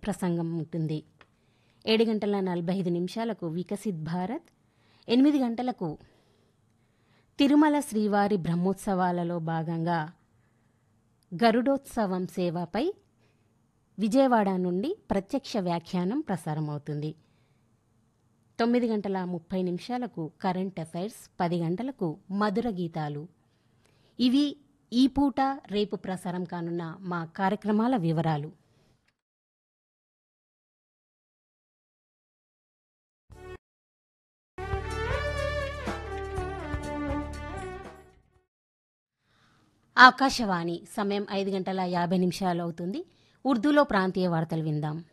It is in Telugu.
ప్రసంగం ఉంటుంది ఏడు గంటల నలభై ఐదు నిమిషాలకు వికసిత్ భారత్ ఎనిమిది గంటలకు తిరుమల శ్రీవారి బ్రహ్మోత్సవాలలో భాగంగా గరుడోత్సవం సేవపై విజయవాడ నుండి ప్రత్యక్ష వ్యాఖ్యానం ప్రసారమవుతుంది తొమ్మిది గంటల ముప్పై నిమిషాలకు కరెంట్ అఫైర్స్ పది గంటలకు మధుర గీతాలు ఇవి ఈ పూట రేపు ప్రసారం కానున్న మా కార్యక్రమాల వివరాలు ఆకాశవాణి సమయం ఐదు గంటల యాభై నిమిషాలు అవుతుంది ఉర్దూలో ప్రాంతీయ వార్తలు విందాం